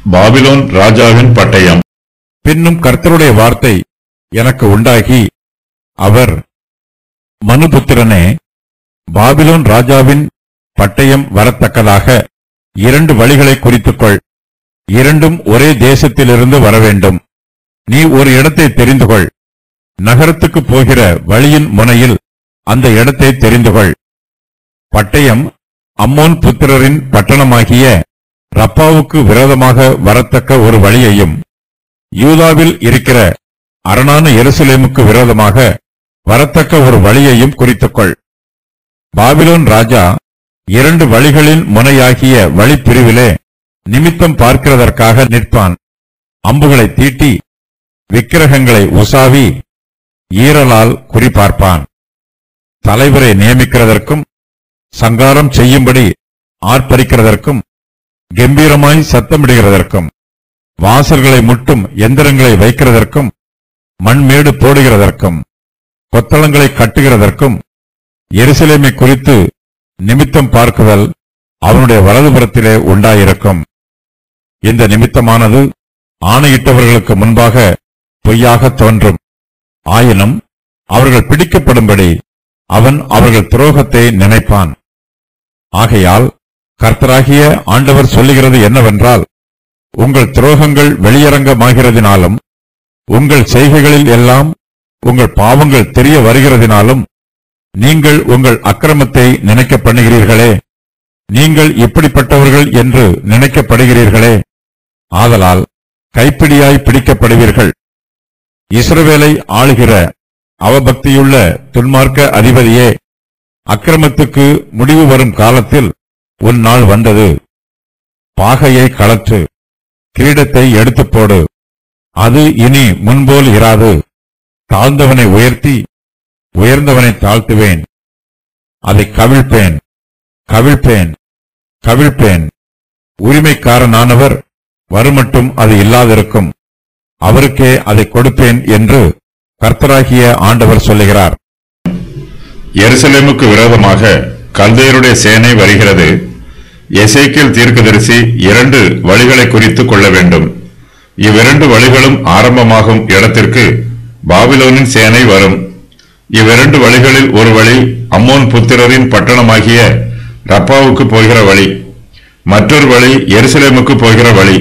Babylon ராஜாவின் பட்டயம் பின்னும் கர்த்தருடைய வார்த்தை எனக்கு உண்டாகி அவர் மனுபுத்திரனே பாபிலோன் ராஜாவின் பட்டயம் வரத்தக்கதாக இரண்டு வழிகளை குறித்துக்கொள் இரண்டும் ஒரே தேசத்திலிருந்து வரவேண்டும் நீ ஒரு இடத்தை தெரிந்து கொள் நகரத்துக்கு போகிற வழியின் முனையில் அந்த இடத்தை தெரிந்து கொள் பட்டயம் அம்மோன் புத்திரரின் பட்டணமாகிய ரப்பாவுக்கு விரோதமாக வரத்தக்க ஒரு வழியையும் யூதாவில் இருக்கிற அரணான எருசலேமுக்கு விரோதமாக வரத்தக்க ஒரு வழியையும் குறித்துக்கொள் பாபிலோன் ராஜா இரண்டு வழிகளின் முனையாகிய வழிப்பிரிவிலே நிமித்தம் பார்க்கிறதற்காக நிற்பான் அம்புகளை தீட்டி விக்கிரகங்களை உசாவி ஈரலால் குறிபார்ப்பான் தலைவரை நியமிக்கிறதற்கும் சங்காரம் செய்யும்படி ஆர்ப்பரிக்கிறதற்கும் கம்பீரமாய் சத்தமிடுகிறதற்கும் வாசல்களை முட்டும் எந்திரங்களை வைக்கிறதற்கும் மண்மேடு போடுகிறதற்கும் கொத்தளங்களை கட்டுகிறதற்கும் எருசலேமை குறித்து நிமித்தம் பார்க்குதல் அவனுடைய வலதுபுறத்திலே உண்டாயிருக்கும் இந்த நிமித்தமானது ஆணையிட்டவர்களுக்கு முன்பாக பொய்யாக தோன்றும் ஆயினும் அவர்கள் பிடிக்கப்படும்படி அவன் அவர்கள் துரோகத்தை நினைப்பான் ஆகையால் கர்த்தராகிய ஆண்டவர் சொல்லுகிறது என்னவென்றால் உங்கள் துரோகங்கள் வெளியரங்கமாகிறதினாலும் உங்கள் செய்கைகளில் எல்லாம் உங்கள் பாவங்கள் தெரிய வருகிறதினாலும் நீங்கள் உங்கள் அக்கிரமத்தை நினைக்க பண்ணுகிறீர்களே நீங்கள் இப்படிப்பட்டவர்கள் என்று நினைக்கப்படுகிறீர்களே ஆதலால் கைப்பிடியாய் பிடிக்கப்படுவீர்கள் இஸ்ரவேலை ஆளுகிற அவபக்தியுள்ள துன்மார்க்க அதிபதியே அக்கிரமத்துக்கு முடிவு வரும் காலத்தில் உன் நாள் வந்தது பாகையை களற்று கிரீடத்தை எடுத்துப் போடு அது இனி முன்போல் இராது தாழ்ந்தவனை உயர்த்தி உயர்ந்தவனை தாழ்த்துவேன் அதை கவிழ்ப்பேன் கவிழ்ப்பேன் கவிழ்ப்பேன் உரிமைக்காரனானவர் வருமட்டும் அது இல்லாதிருக்கும் அவருக்கே அதை கொடுப்பேன் என்று கர்த்தராகிய ஆண்டவர் சொல்லுகிறார் எருசலேமுக்கு விரோதமாக கல்தையருடைய சேனை வருகிறது எசேக்கியல் தீர்க்கதரிசி இரண்டு வழிகளை குறித்துக் கொள்ள வேண்டும் இவ்விரண்டு வழிகளும் ஆரம்பமாகும் இடத்திற்கு பாபிலோனின் சேனை வரும் இவ்விரண்டு வழிகளில் ஒரு வழி அம்மோன் புத்திரரின் பட்டணமாகிய ரப்பாவுக்கு போகிற வழி மற்றொரு வழி எருசலேமுக்கு போகிற வழி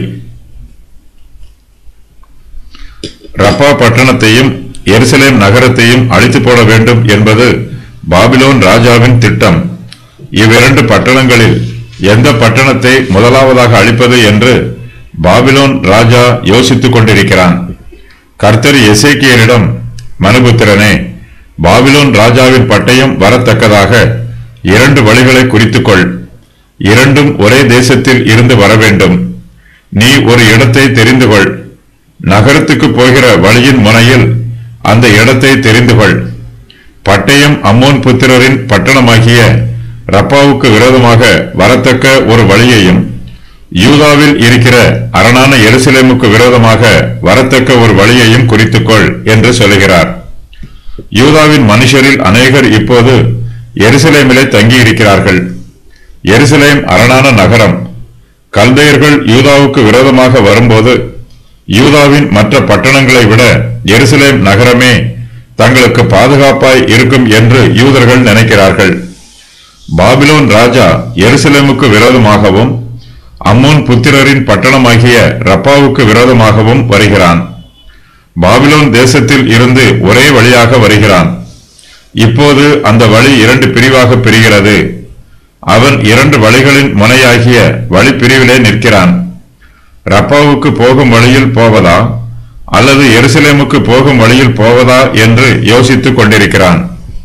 ரப்பா பட்டணத்தையும் எருசலேம் நகரத்தையும் அழித்து போட வேண்டும் என்பது பாபிலோன் ராஜாவின் திட்டம் இவ்விரண்டு பட்டணங்களில் எந்த பட்டணத்தை முதலாவதாக அழிப்பது என்று பாபிலோன் ராஜா யோசித்துக் கொண்டிருக்கிறான் கர்த்தர் எசேக்கியரிடம் மனுபுத்திரனே பாபிலோன் ராஜாவின் பட்டயம் வரத்தக்கதாக இரண்டு வழிகளை குறித்துக்கொள் இரண்டும் ஒரே தேசத்தில் இருந்து வர வேண்டும் நீ ஒரு இடத்தை தெரிந்து கொள் நகரத்துக்கு போகிற வழியின் முனையில் அந்த இடத்தை தெரிந்து கொள் பட்டயம் அம்மோன் புத்திரரின் பட்டணமாகிய ரப்பாவுக்கு விரோதமாக வரத்தக்க ஒரு வழியையும் யூதாவில் இருக்கிற அரணான எருசலேமுக்கு விரோதமாக வரத்தக்க ஒரு வழியையும் குறித்துக்கொள் என்று சொல்லுகிறார் யூதாவின் மனுஷரில் அநேகர் இப்போது எருசலேமிலே தங்கியிருக்கிறார்கள் எருசலேம் அரணான நகரம் கல்தையர்கள் யூதாவுக்கு விரோதமாக வரும்போது யூதாவின் மற்ற பட்டணங்களை விட எருசலேம் நகரமே தங்களுக்கு பாதுகாப்பாய் இருக்கும் என்று யூதர்கள் நினைக்கிறார்கள் பாபிலோன் ராஜா எருசலேமுக்கு விரோதமாகவும் அம்மோன் புத்திரரின் பட்டணமாகிய ரப்பாவுக்கு விரோதமாகவும் வருகிறான் பாபிலோன் தேசத்தில் இருந்து ஒரே வழியாக வருகிறான் இப்போது அந்த வழி இரண்டு பிரிவாக பிரிகிறது அவன் இரண்டு வழிகளின் முனையாகிய வழிப்பிரிவிலே நிற்கிறான் ரப்பாவுக்கு போகும் வழியில் போவதா அல்லது எருசலேமுக்கு போகும் வழியில் போவதா என்று யோசித்துக் கொண்டிருக்கிறான்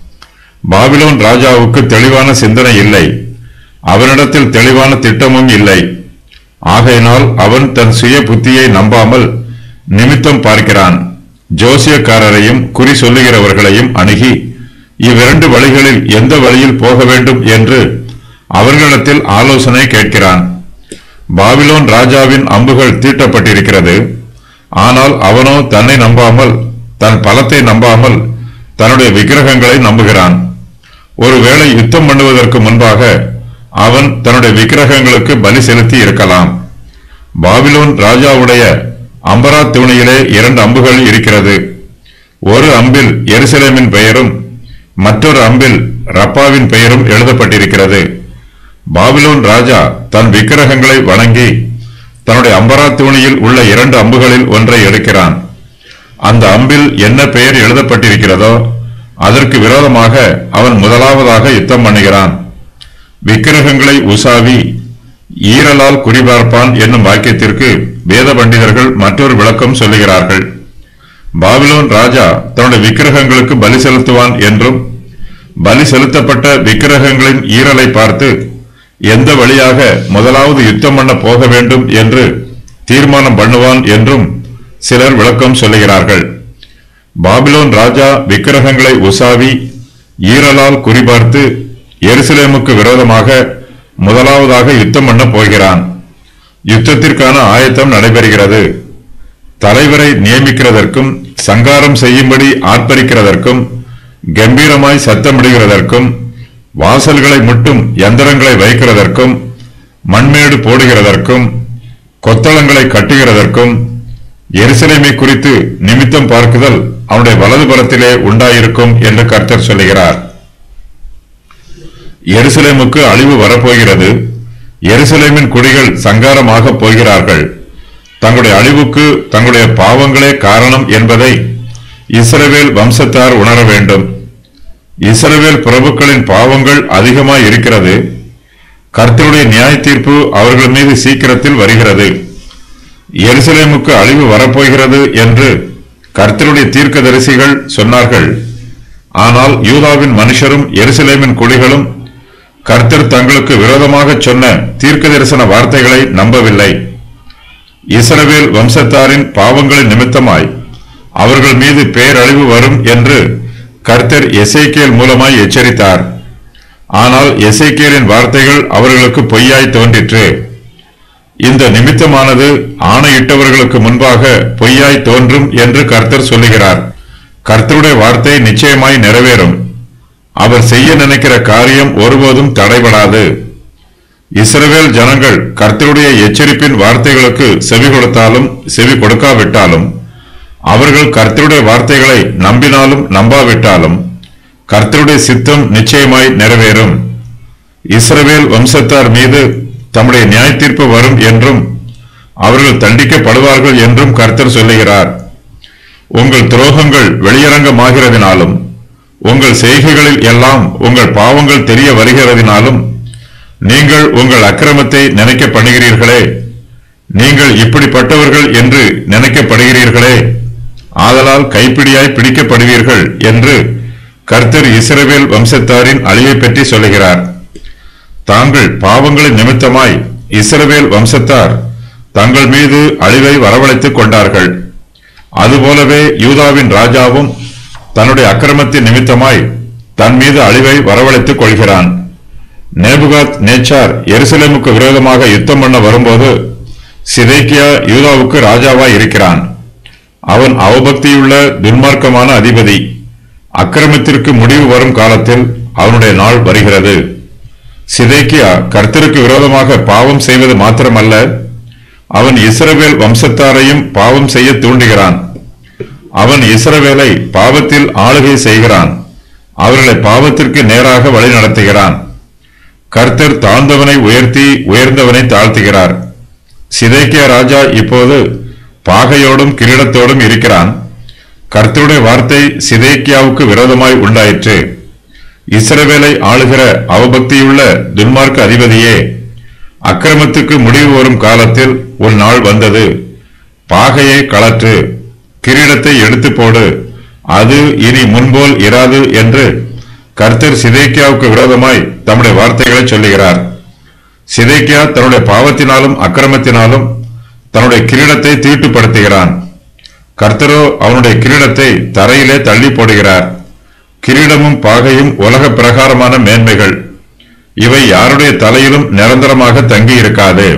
பாபிலோன் ராஜாவுக்கு தெளிவான சிந்தனை இல்லை அவனிடத்தில் தெளிவான திட்டமும் இல்லை ஆகையினால் அவன் தன் சுய புத்தியை நம்பாமல் நிமித்தம் பார்க்கிறான் ஜோசியக்காரரையும் குறி சொல்லுகிறவர்களையும் அணுகி இவ்விரண்டு வழிகளில் எந்த வழியில் போக வேண்டும் என்று அவர்களிடத்தில் ஆலோசனை கேட்கிறான் பாபிலோன் ராஜாவின் அம்புகள் தீட்டப்பட்டிருக்கிறது ஆனால் அவனோ தன்னை நம்பாமல் தன் பலத்தை நம்பாமல் தன்னுடைய விக்கிரகங்களை நம்புகிறான் ஒருவேளை யுத்தம் பண்ணுவதற்கு முன்பாக அவன் தன்னுடைய விக்கிரகங்களுக்கு பலி செலுத்தி இருக்கலாம் பாபிலோன் ராஜாவுடைய அம்பரா துணியிலே இரண்டு அம்புகள் இருக்கிறது ஒரு அம்பில் எருசலேமின் பெயரும் மற்றொரு அம்பில் ரப்பாவின் பெயரும் எழுதப்பட்டிருக்கிறது பாபிலோன் ராஜா தன் விக்கிரகங்களை வணங்கி தன்னுடைய அம்பரா தூணியில் உள்ள இரண்டு அம்புகளில் ஒன்றை எடுக்கிறான் அந்த அம்பில் என்ன பெயர் எழுதப்பட்டிருக்கிறதோ அதற்கு விரோதமாக அவன் முதலாவதாக யுத்தம் பண்ணுகிறான் விக்கிரகங்களை உசாவி ஈரலால் குறிபார்ப்பான் என்னும் வாக்கியத்திற்கு வேத பண்டிதர்கள் மற்றொரு விளக்கம் சொல்லுகிறார்கள் பாபிலோன் ராஜா தன்னுடைய விக்கிரகங்களுக்கு பலி செலுத்துவான் என்றும் பலி செலுத்தப்பட்ட விக்கிரகங்களின் ஈரலை பார்த்து எந்த வழியாக முதலாவது யுத்தம் பண்ண போக வேண்டும் என்று தீர்மானம் பண்ணுவான் என்றும் சிலர் விளக்கம் சொல்லுகிறார்கள் பாபிலோன் ராஜா விக்கிரகங்களை உசாவி ஈரலால் குறிபார்த்து எருசலேமுக்கு விரோதமாக முதலாவதாக யுத்தம் பண்ண போகிறான் யுத்தத்திற்கான ஆயத்தம் நடைபெறுகிறது தலைவரை நியமிக்கிறதற்கும் சங்காரம் செய்யும்படி ஆர்ப்பரிக்கிறதற்கும் கம்பீரமாய் சத்தமிடுகிறதற்கும் வாசல்களை முட்டும் யந்திரங்களை வைக்கிறதற்கும் மண்மேடு போடுகிறதற்கும் கொத்தளங்களை கட்டுகிறதற்கும் எருசலேமை குறித்து நிமித்தம் பார்க்குதல் அவனுடைய வலது புறத்திலே உண்டாயிருக்கும் என்று கர்த்தர் சொல்லுகிறார் எருசலேமுக்கு அழிவு வரப்போகிறது எருசலேமின் குடிகள் சங்காரமாக போகிறார்கள் தங்களுடைய அழிவுக்கு தங்களுடைய பாவங்களே காரணம் என்பதை இஸ்ரவேல் வம்சத்தார் உணர வேண்டும் இஸ்ரவேல் பிரபுக்களின் பாவங்கள் அதிகமாய் இருக்கிறது கர்த்தருடைய நியாய தீர்ப்பு அவர்கள் மீது சீக்கிரத்தில் வருகிறது எருசலேமுக்கு அழிவு வரப்போகிறது என்று கர்த்தருடைய தீர்க்கதரிசிகள் சொன்னார்கள் ஆனால் யூதாவின் மனுஷரும் எருசலேமின் குடிகளும் கர்த்தர் தங்களுக்கு விரோதமாக சொன்ன தீர்க்க தரிசன வார்த்தைகளை நம்பவில்லை இஸ்ரவேல் வம்சத்தாரின் பாவங்களின் நிமித்தமாய் அவர்கள் மீது பேரழிவு வரும் என்று கர்த்தர் எசேக்கியேல் மூலமாய் எச்சரித்தார் ஆனால் எசேக்கியேலின் வார்த்தைகள் அவர்களுக்கு பொய்யாய் தோன்றிற்று இந்த நிமித்தமானது ஆணையிட்டவர்களுக்கு முன்பாக பொய்யாய் தோன்றும் என்று கர்த்தர் சொல்லுகிறார் கர்த்தருடைய வார்த்தை நிச்சயமாய் நிறைவேறும் அவர் செய்ய நினைக்கிற காரியம் ஒருபோதும் தடைபடாது இஸ்ரவேல் ஜனங்கள் கர்த்தருடைய எச்சரிப்பின் வார்த்தைகளுக்கு செவி கொடுத்தாலும் செவி கொடுக்காவிட்டாலும் அவர்கள் கர்த்தருடைய வார்த்தைகளை நம்பினாலும் நம்பாவிட்டாலும் கர்த்தருடைய சித்தம் நிச்சயமாய் நிறைவேறும் இஸ்ரவேல் வம்சத்தார் மீது தம்முடைய நியாய தீர்ப்பு வரும் என்றும் அவர்கள் தண்டிக்கப்படுவார்கள் என்றும் கர்த்தர் சொல்லுகிறார் உங்கள் துரோகங்கள் வெளியரங்கமாகிறதினாலும் உங்கள் செய்கைகளில் எல்லாம் உங்கள் பாவங்கள் தெரிய வருகிறதினாலும் நீங்கள் உங்கள் அக்கிரமத்தை நினைக்க பண்ணுகிறீர்களே நீங்கள் இப்படிப்பட்டவர்கள் என்று நினைக்கப்படுகிறீர்களே ஆதலால் கைப்பிடியாய் பிடிக்கப்படுவீர்கள் என்று கர்த்தர் இஸ்ரவேல் வம்சத்தாரின் அழிவை பற்றி சொல்லுகிறார் தாங்கள் பாவங்களின் நிமித்தமாய் இஸ்ரவேல் வம்சத்தார் தங்கள் மீது அழிவை வரவழைத்துக் கொண்டார்கள் அதுபோலவே யூதாவின் ராஜாவும் தன்னுடைய அக்கிரமத்தின் நிமித்தமாய் தன் மீது அழிவை வரவழைத்துக் கொள்கிறான் நேபுகாத் நேச்சார் எருசலேமுக்கு விரோதமாக யுத்தம் பண்ண வரும்போது சிதைக்கியா யூதாவுக்கு ராஜாவாய் இருக்கிறான் அவன் அவபக்தியுள்ள துன்மார்க்கமான அதிபதி அக்கிரமத்திற்கு முடிவு வரும் காலத்தில் அவனுடைய நாள் வருகிறது சிதைக்கியா கர்த்தருக்கு விரோதமாக பாவம் செய்வது மாத்திரமல்ல அவன் இஸ்ரவேல் வம்சத்தாரையும் பாவம் செய்ய தூண்டுகிறான் அவன் இஸ்ரவேலை பாவத்தில் ஆளுகை செய்கிறான் அவர்களை பாவத்திற்கு நேராக வழி நடத்துகிறான் கர்த்தர் தாழ்ந்தவனை உயர்த்தி உயர்ந்தவனை தாழ்த்துகிறார் சிதைக்கியா ராஜா இப்போது பாகையோடும் கிரீடத்தோடும் இருக்கிறான் கர்த்தருடைய வார்த்தை சிதைக்கியாவுக்கு விரோதமாய் உண்டாயிற்று இஸ்ரவேலை ஆளுகிற அவபக்தியுள்ள துன்மார்க்க அதிபதியே அக்கிரமத்துக்கு முடிவு வரும் காலத்தில் ஒரு நாள் வந்தது பாகையை களற்று கிரீடத்தை எடுத்து போடு அது இனி முன்போல் இராது என்று கர்த்தர் சிதைக்கியாவுக்கு விரோதமாய் தம்முடைய வார்த்தைகளை சொல்லுகிறார் சிதைக்கியா தன்னுடைய பாவத்தினாலும் அக்கிரமத்தினாலும் தன்னுடைய கிரீடத்தை தீட்டுப்படுத்துகிறான் கர்த்தரோ அவனுடைய கிரீடத்தை தரையிலே தள்ளி போடுகிறார் கிரீடமும் பாகையும் உலக பிரகாரமான மேன்மைகள் இவை யாருடைய தலையிலும் நிரந்தரமாக தங்கி இருக்காது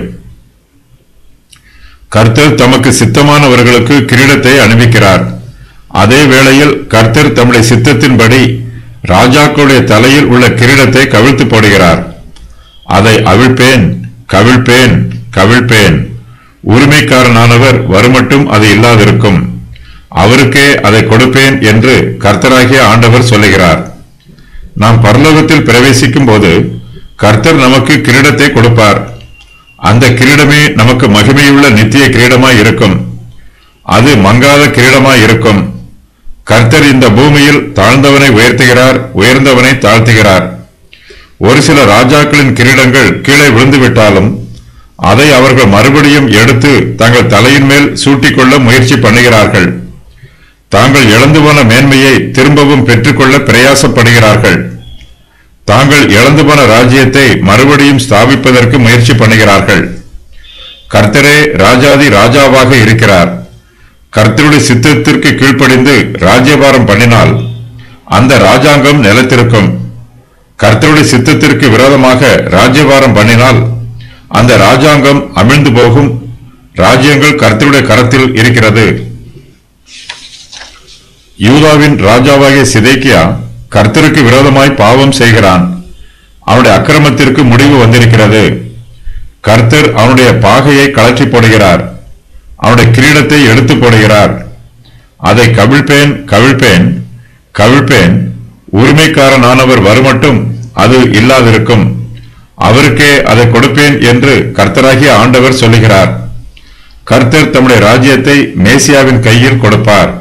கர்த்தர் தமக்கு சித்தமானவர்களுக்கு கிரீடத்தை அணிவிக்கிறார் அதே வேளையில் கர்த்தர் தம்முடைய சித்தத்தின்படி ராஜாக்களுடைய தலையில் உள்ள கிரீடத்தை கவிழ்த்து போடுகிறார் அதை அவிழ்ப்பேன் கவிழ்ப்பேன் கவிழ்ப்பேன் உரிமைக்காரனானவர் வருமட்டும் அது இல்லாதிருக்கும் அவருக்கே அதை கொடுப்பேன் என்று கர்த்தராகிய ஆண்டவர் சொல்லுகிறார் நாம் பரலோகத்தில் பிரவேசிக்கும் போது கர்த்தர் நமக்கு கிரீடத்தை கொடுப்பார் அந்த கிரீடமே நமக்கு மகிமையுள்ள நித்திய கிரீடமாய் இருக்கும் அது மங்காத கிரீடமாய் இருக்கும் கர்த்தர் இந்த பூமியில் தாழ்ந்தவனை உயர்த்துகிறார் உயர்ந்தவனை தாழ்த்துகிறார் ஒரு சில ராஜாக்களின் கிரீடங்கள் கீழே விழுந்துவிட்டாலும் அதை அவர்கள் மறுபடியும் எடுத்து தங்கள் தலையின் மேல் சூட்டிக்கொள்ள முயற்சி பண்ணுகிறார்கள் தாங்கள் இழந்து போன மேன்மையை திரும்பவும் பெற்றுக்கொள்ள பிரயாசப்படுகிறார்கள் தாங்கள் இழந்து போன ராஜ்யத்தை மறுபடியும் ஸ்தாபிப்பதற்கு முயற்சி பண்ணுகிறார்கள் கர்த்தரே ராஜாதி ராஜாவாக இருக்கிறார் கர்த்தருடைய சித்தத்திற்கு கீழ்ப்படிந்து ராஜ்யபாரம் பண்ணினால் அந்த ராஜாங்கம் நிலைத்திருக்கும் கர்த்தருடைய சித்தத்திற்கு விரோதமாக ராஜ்யபாரம் பண்ணினால் அந்த ராஜாங்கம் அமிழ்ந்து போகும் ராஜ்யங்கள் கர்த்தருடைய கரத்தில் இருக்கிறது யூதாவின் ராஜாவாகிய சிதைக்கியா கர்த்தருக்கு விரோதமாய் பாவம் செய்கிறான் அவனுடைய அக்கிரமத்திற்கு முடிவு வந்திருக்கிறது கர்த்தர் அவனுடைய பாகையை கழற்றி போடுகிறார் அவனுடைய கிரீடத்தை எடுத்து போடுகிறார் அதை கவிழ்ப்பேன் கவிழ்ப்பேன் கவிழ்ப்பேன் உரிமைக்காரனானவர் வருமட்டும் அது இல்லாதிருக்கும் அவருக்கே அதை கொடுப்பேன் என்று கர்த்தராகிய ஆண்டவர் சொல்லுகிறார் கர்த்தர் தம்முடைய ராஜ்யத்தை மேசியாவின் கையில் கொடுப்பார்